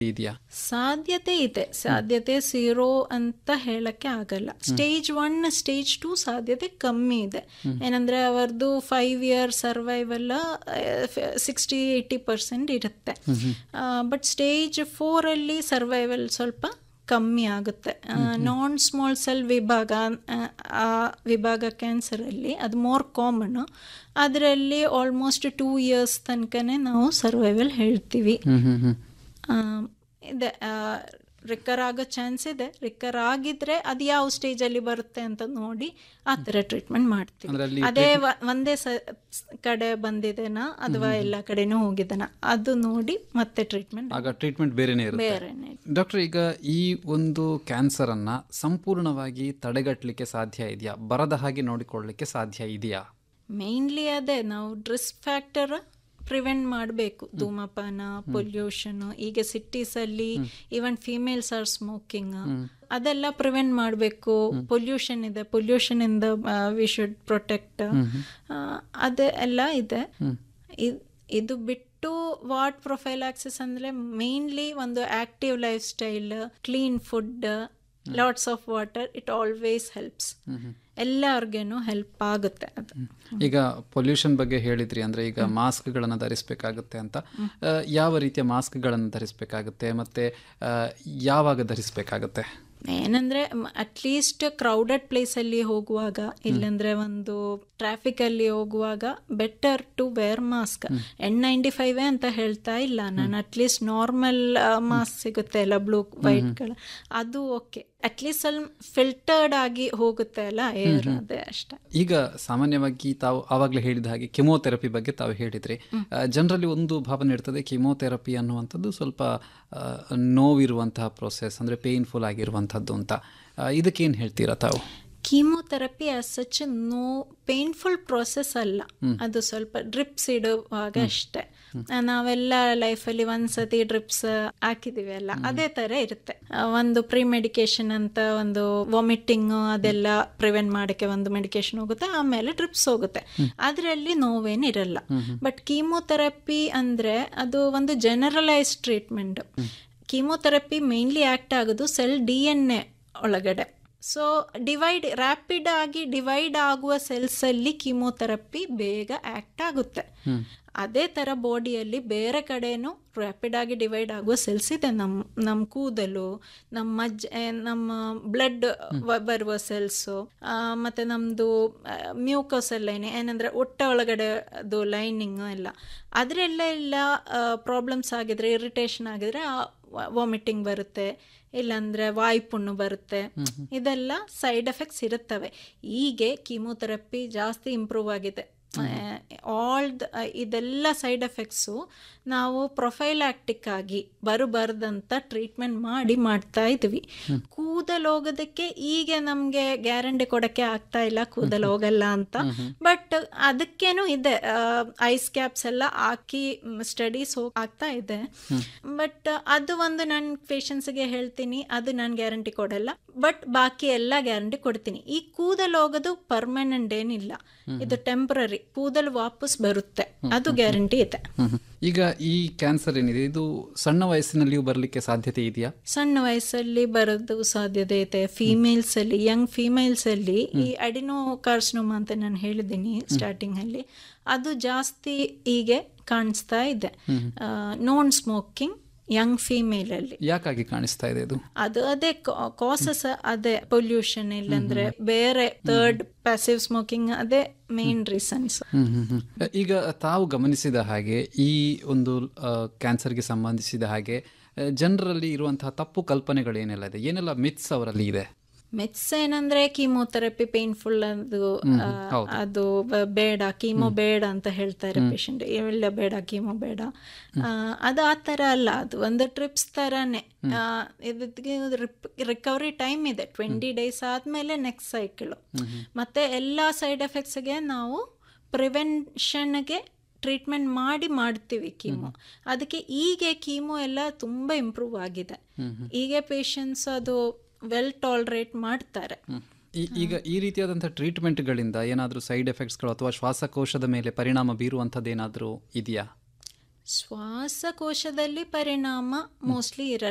ಇದೆಯಾ ಸಾಧ್ಯತೆ ಇದೆ ಸಾಧ್ಯತೆ ಝೀರೋ ಅಂತ ಹೇಳಕ್ಕೆ ಆಗಲ್ಲ ಸ್ಟೇಜ್ ಒನ್ ಸ್ಟೇಜ್ ಟು ಸಾಧ್ಯತೆ ಕಮ್ಮಿ ಇದೆ ಏನಂದ್ರೆ ಅವರದು five year survival sixty eighty percent ಇರುತ್ತೆ ಬಟ್ ಸ್ಟೇಜ್ ಫೋರ್ ಅಲ್ಲಿ ಸರ್ವೈವಲ್ ಸ್ವಲ್ಪ ಕಮ್ಮಿ ಆಗುತ್ತೆ ನಾನ್ ಸ್ಮಾಲ್ ಸೆಲ್ ವಿಭಾಗ ಆ, ಆ ವಿಭಾಗ ಕ್ಯಾನ್ಸರಲ್ಲಿ ಅದು ಮೋರ್ ಕಾಮನ್ ಅದರಲ್ಲಿ ಆಲ್ಮೋಸ್ಟ್ ಟೂ ಇಯರ್ಸ್ ತನಕನೇ ನಾವು ಸರ್ವೈವಲ್ ಹೇಳ್ತೀವಿ ಹ್ಮ್ ಹ್ಮ್ ಹ್ಮ್ ಆ, ಇದೆ ರಿಕರ್ ಆಗೋ ಚಾನ್ಸ್ ಇದೆ ರಿಕರ್ ಆಗಿದ್ರೆ ಅದು ಯಾವ ಸ್ಟೇಜ್ ಅಲ್ಲಿ ಬರುತ್ತೆ ಅಂತ ನೋಡಿ ಆ ಥರ ಟ್ರೀಟ್ಮೆಂಟ್ ಮಾಡ್ತೀವಿ ಅಂದ್ರೆ ಅಲ್ಲಿ ಅದೇ ವ- ಒಂದೇ ಸ ಕಡೆ ಬಂದಿದೆನಾ ಅಥವಾ ಎಲ್ಲ ಕಡೆನೂ ಹೋಗಿದೆನಾ ಅದು ನೋಡಿ ಮತ್ತೆ ಟ್ರೀಟ್ಮೆಂಟ್ ಆಗ ಟ್ರೀಟ್ಮೆಂಟ್ ಬೇರೆನೇ ಇರುತ್ತೆ ಬೇರೆನೆ ಡಾಕ್ಟರ್ ಈಗ ಈ ಒಂದು ಕ್ಯಾನ್ಸರ್ ಅನ್ನ ಸಂಪೂರ್ಣವಾಗಿ ತಡೆಗಟ್ಟಲಿಕ್ಕೆ ಸಾಧ್ಯ ಇದೆಯಾ ಬರದ ಹಾಗೆ ನೋಡಿಕೊಳ್ಳಲಿಕ್ಕೆ ಸಾಧ್ಯ ಇದೆಯಾ ಮೇನ್ಲಿ ಅದೇ ನಾವು ರಿಸ್ಕ್ ಫ್ಯಾಕ್ಟರ್ ಪ್ರಿವೆಂಟ್ ಮಾಡಬೇಕು ಧೂಮಪಾನ ಪೊಲ್ಯೂಷನ್ ಈಗ ಸಿಟೀಸ್ ಅಲ್ಲಿ ಈವನ್ ಫಿಮೇಲ್ಸ್ ಆರ್ ಸ್ಮೋಕಿಂಗ್ ಅದೆಲ್ಲ ಪ್ರಿವೆಂಟ್ ಮಾಡಬೇಕು ಪೊಲ್ಯೂಷನ್ ಇದೆ ಪೊಲ್ಯೂಷನ್ ಇಂದ ವಿ ಶುಡ್ ಪ್ರೊಟೆಕ್ಟ್ ಅದೇ ಎಲ್ಲ ಇದೆ ಇದ್- ಇದು ಬಿಟ್ಟು ವಾಟ್ ಪ್ರೊಫೈಲ್ ಆಕ್ಸಿಸ್ ಅಂದ್ರೆ ಮೇನ್ಲಿ ಒಂದು active lifestyle clean food lots of water it always helps ಎಲ್ಲರಿಗೇನು ಹೆಲ್ಪ್ ಆಗುತ್ತೆ ಅದು ಈಗ ಪೊಲ್ಯೂಷನ್ ಬಗ್ಗೆ ಹೇಳಿದ್ರಿ ಅಂದ್ರೆ ಈಗ ಮಾಸ್ಕ್ಗಳನ್ನು ಧರಿಸಬೇಕಾಗುತ್ತೆ ಅಂತ ಆ, ಯಾವ ರೀತಿಯ ಮಾಸ್ಕ್ಗಳನ್ನು ಧರಿಸಬೇಕಾಗುತ್ತೆ ಮತ್ತೆ ಆ, ಯಾವಾಗ ಧರಿಸಬೇಕಾಗುತ್ತೆ ಏನಂದ್ರೆ ಅಟ್ಲೀಸ್ಟ್ ಕ್ರೌಡೆಡ್ ಪ್ಲೇಸ್ ಅಲ್ಲಿ ಹೋಗುವಾಗ ಇಲ್ಲಂದ್ರೆ ಒಂದು ಟ್ರಾಫಿಕ್ ಅಲ್ಲಿ ಹೋಗುವಾಗ better to wear mask N ninety five ಅಂತ ಹೇಳ್ತಾ ಇಲ್ಲ ನಾನು ಅಟ್ಲೀಸ್ಟ್ ನಾರ್ಮಲ್ ಮಾಸ್ಕ್ ಸಿಗುತ್ತೆ ಅಲ್ಲ ಬ್ಲೂ ವೈಟ್ಗಳ ಅದು ಓಕೆ ಅಟ್ಲೀಸ್ಟ್ ಸ್ವಲ್ಪ ಫಿಲ್ಟರ್ಡ್ ಆಗಿ ಹೋಗುತ್ತೆ ಅಲ್ಲ ಏರ್ ಅದೇ ಅಷ್ಟೇ ಈಗ ಸಾಮಾನ್ಯವಾಗಿ ತಾವು ಆವಾಗಲೇ ಹೇಳಿದ ಹಾಗೆ ಕೆಮೊಥೆರಪಿ ಬಗ್ಗೆ ತಾವು ಹೇಳಿದ್ರಿ ಜನರಲ್ಲಿ ಒಂದು ಭಾವನೆ ಇರ್ತದೆ ಕೆಮೊಥೆರಪಿ ಅನ್ನುವಂಥದ್ದು ಸ್ವಲ್ಪ ಆ, ನೋವಿರುವಂತಹ ಪ್ರೋಸೆಸ್ ಅಂದ್ರೆ ಪೇನ್ಫುಲ್ ಆಗಿರುವಂಥದ್ದು ಅಂತ ಆ, ಇದಕ್ಕೇನು ಹೇಳ್ತೀರಾ ತಾವು chemotherapy as such no painful process ಅಲ್ಲ ಅದು ಸ್ವಲ್ಪ ಡ್ರಿಪ್ಸ್ ಇಡುವಾಗ ಅಷ್ಟೇ ನಾವೆಲ್ಲ ಲೈಫಲ್ಲಿ ಒಂದ್ಸತಿ ಡ್ರಿಪ್ಸ್ ಹಾಕಿದೀವಿ ಅಲ್ಲ ಅದೇ ತರ ಇರುತ್ತೆ ಆ, ಒಂದು ಪ್ರೀ ಮೆಡಿಕೇಶನ್ ಅಂತ ಒಂದು ವಾಮಿಟಿಂಗ್ ಅದೆಲ್ಲ ಪ್ರಿವೆಂಟ್ ಮಾಡಕ್ಕೆ ಒಂದು ಮೆಡಿಕೇಶನ್ ಹೋಗುತ್ತೆ ಆಮೇಲೆ ಡ್ರಿಪ್ಸ್ ಹೋಗುತ್ತೆ ಅದರಲ್ಲಿ ನೋವೇನಿರಲ್ಲ ಬಟ್ ಕೀಮೋಥೆರಪಿ ಅಂದ್ರೆ ಅದು ಒಂದು generalise treatment chemotherapy mainly act ಆಗೋದು ಸೆಲ್ ಡಿ ಎನ್ ಎ ಒಳಗಡೆ ಸೊ ಡಿವೈಡ್ ರ್ಯಾಪಿಡ್ ಆಗಿ ಡಿವೈಡ್ ಆಗುವ ಸೆಲ್ಸ್ ಅಲ್ಲಿ ಕೀಮೋಥೆರಪಿ ಬೇಗ ಆಕ್ಟ್ ಆಗುತ್ತೆ ಅದೇ ತರ ಬಾಡಿಯಲ್ಲಿ ಬೇರೆ ಕಡೆನೂ ರ್ಯಾಪಿಡ್ ಆಗಿ ಡಿವೈಡ್ ಆಗುವ ಸೆಲ್ಸ್ ಇದೆ ನಮ್ಮ ನಮ್ಮ ಕೂದಲು ನಮ್ಮ ಮಜ್ಜ ಆ, ನಮ್ಮ ಬ್ಲಡ್ ಬರುವ ಸೆಲ್ಸು ಮತ್ತೆ ನಮ್ಮದು ಮ್ಯೂಕಸ್ ಎಲ್ಲ ಏನೇ ಏನಂದ್ರೆ ಹೊಟ್ಟೆ ಒಳಗಡೆ ಅದು ಲೈನಿಂಗ್ ಎಲ್ಲ ಅದರೆಲ್ಲ ಎಲ್ಲ ಪ್ರಾಬ್ಲಮ್ಸ್ ಆಗಿದ್ರೆ ಇರಿಟೇಷನ್ ಆಗಿದ್ರೆ ವಾಮಿಟಿಂಗ್ ಬರುತ್ತೆ ಇಲ್ಲಾಂದ್ರೆ ವಾಯುಪುಣ್ಣು ಬರುತ್ತೆ ಇದೆಲ್ಲ ಸೈಡ್ ಎಫೆಕ್ಟ್ಸ್ ಇರುತ್ತವೆ ಹೀಗೆ ಕೀಮೋಥೆರಪಿ ಜಾಸ್ತಿ ಇಂಪ್ರೂವ್ ಆಗಿದೆ ಆಲ್ ಇದೆಲ್ಲ ಸೈಡ್ ಎಫೆಕ್ಟ್ಸು ನಾವು ಪ್ರೊಫೈಲಾಕ್ಟಿಕ್ ಆಗಿ ಬರಬಾರ್ದಂತ ಟ್ರೀಟ್ಮೆಂಟ್ ಮಾಡಿ ಮಾಡ್ತಾ ಇದ್ವಿ ಕೂದಲು ಹೋಗೋದಕ್ಕೆ ಈಗ ನಮಗೆ ಗ್ಯಾರಂಟಿ ಕೊಡಕ್ಕೆ ಆಗ್ತಾ ಇಲ್ಲ ಕೂದಲು ಹೋಗಲ್ಲ ಅಂತ ಬಟ್ ಅದಕ್ಕೇನು ಇದೆ ಐಸ್ ಕ್ಯಾಪ್ಸ್ ಎಲ್ಲ ಹಾಕಿ ಸ್ಟಡೀಸ್ ಆಗ್ತಾ ಇದೆ ಬಟ್ ಅದು ಒಂದು ನನ್ನ ಪೇಷಂಟ್ಸ್ಗೆ ಹೇಳ್ತೀನಿ ಅದು ನಾನು ಗ್ಯಾರಂಟಿ ಕೊಡಲ್ಲ ಬಟ್ ಬಾಕಿ ಎಲ್ಲ ಗ್ಯಾರಂಟಿ ಕೊಡ್ತೀನಿ ಈ ಕೂದಲು ಹೋಗೋದು ಪರ್ಮನೆಂಟ್ ಏನಿಲ್ಲ ಇದು ಟೆಂಪ್ರರಿ ಕೂದಲು ವಾಪಸ್ ಬರುತ್ತೆ ಅದು ಗ್ಯಾರಂಟಿ ಇದೆ ಈಗ ಈ ಕ್ಯಾನ್ಸರ್ ಏನಿದೆ ಇದು ಸಣ್ಣ ವಯಸ್ಸಿನಲ್ಲಿಯೂ ಬರಲಿಕ್ಕೆ ಸಾಧ್ಯತೆ ಇದೆಯಾ ಸಣ್ಣ ವಯಸ್ಸಲ್ಲಿ ಬರೋದು ಸಾಧ್ಯತೆ ಇದೆ ಫಿಮೇಲ್ಸ್ ಅಲ್ಲಿ ಯಂಗ್ ಫಿಮೇಲ್ಸ್ ಅಲ್ಲಿ ಈ ಅಡಿನೋ ಕಾರ್ಸಿನೋಮಾ ಅಂತ ನಾನು ಹೇಳಿದ್ದೀನಿ ಸ್ಟಾರ್ಟಿಂಗ್ ಅಲ್ಲಿ ಅದು ಜಾಸ್ತಿ ಹೀಗೆ ಕಾಣಿಸ್ತಾ ಇದೆ ನಾನ್ ಸ್ಮೋಕಿಂಗ್ ಯಂಗ್ ಫಿಮೇಲ್ ಅಲ್ಲಿ ಯಾಕಾಗಿ ಕಾಣಿಸ್ತಾ ಇದೆ ಇದು ಅದು ಅದೇ ಕಾಸಸ್ ಅದೇ ಪೊಲ್ಯೂಷನ್ ಇಲ್ಲಂದ್ರೆ ಬೇರೆ ಥರ್ಡ್ ಪ್ಯಾಸಿವ್ ಸ್ಮೋಕಿಂಗ್ ಅದೇ main reasons hmm, hmm, hmm. ಈಗ ತಾವು ಗಮನಿಸಿದ ಹಾಗೆ ಈ ಒಂದು ಕ್ಯಾನ್ಸರ್ಗೆ ಸಂಬಂಧಿಸಿದ ಹಾಗೆ ಜನರಲ್ಲಿ ಇರುವಂತಹ ತಪ್ಪು ಕಲ್ಪನೆಗಳೇನೆಲ್ಲ ಇದೆ ಏನೆಲ್ಲ ಮಿತ್ಸ್ ಅವರಲ್ಲಿ ಇದೆ ಮೆಟ್ಸ್ ಏನಂದ್ರೆ ಕೀಮೋಥೆರಪಿ ಪೇನ್ಫುಲ್ ಅದು ಆ, ಅದು ಬ- ಬೇಡ ಕೀಮೋ ಬೇಡ ಅಂತ ಹೇಳ್ತಾರೆ ಪೇಷಂಟ್ ಇಲ್ಲ ಬೇಡ ಕೀಮೋ ಬೇಡ ಆ, ಅದು ಆ ಥರ ಅಲ್ಲ ಅದು ಒಂದು ಟ್ರಿಪ್ಸ್ ಥರನೇ ಆ, ಇದಕ್ಕೆ ರಿಕವರಿ ಟೈಮ್ ಇದೆ ಟ್ವೆಂಟಿ ಡೇಸ್ ಆದಮೇಲೆ ನೆಕ್ಸ್ಟ್ ಸೈಕಲ್ ಮತ್ತೆ ಎಲ್ಲ ಸೈಡ್ ಎಫೆಕ್ಟ್ಸ್ಗೆ ನಾವು ಪ್ರಿವೆನ್ಷನ್ಗೆ ಟ್ರೀಟ್ಮೆಂಟ್ ಮಾಡಿ ಮಾಡ್ತೀವಿ ಕೀಮೋ ಅದಕ್ಕೆ ಈಗ ಕೀಮೋ ಎಲ್ಲ ತುಂಬ ಇಂಪ್ರೂವ್ ಆಗಿದೆ ಈಗ ಪೇಷಂಟ್ಸ್ ಅದು ವೆಲ್ ಟಾಲರೇಟ್ ಮಾಡ್ತಾರೆ ಈ- ಈಗ ಈ ರೀತಿಯಾದಂತಹ ಟ್ರೀಟ್ಮೆಂಟ್ಗಳಿಂದ ಏನಾದರೂ ಸೈಡ್ ಎಫೆಕ್ಟ್ಸ್ಗಳು ಅಥವಾ ಶ್ವಾಸಕೋಶದ ಮೇಲೆ ಪರಿಣಾಮ ಬೀರುವಂಥದ್ದು ಏನಾದರೂ ಇದೆಯಾ ಶ್ವಾಸಕೋಶದಲ್ಲಿ ಪರಿಣಾಮ ಮೋಸ್ಟ್ಲಿ ಇರಲ್ಲ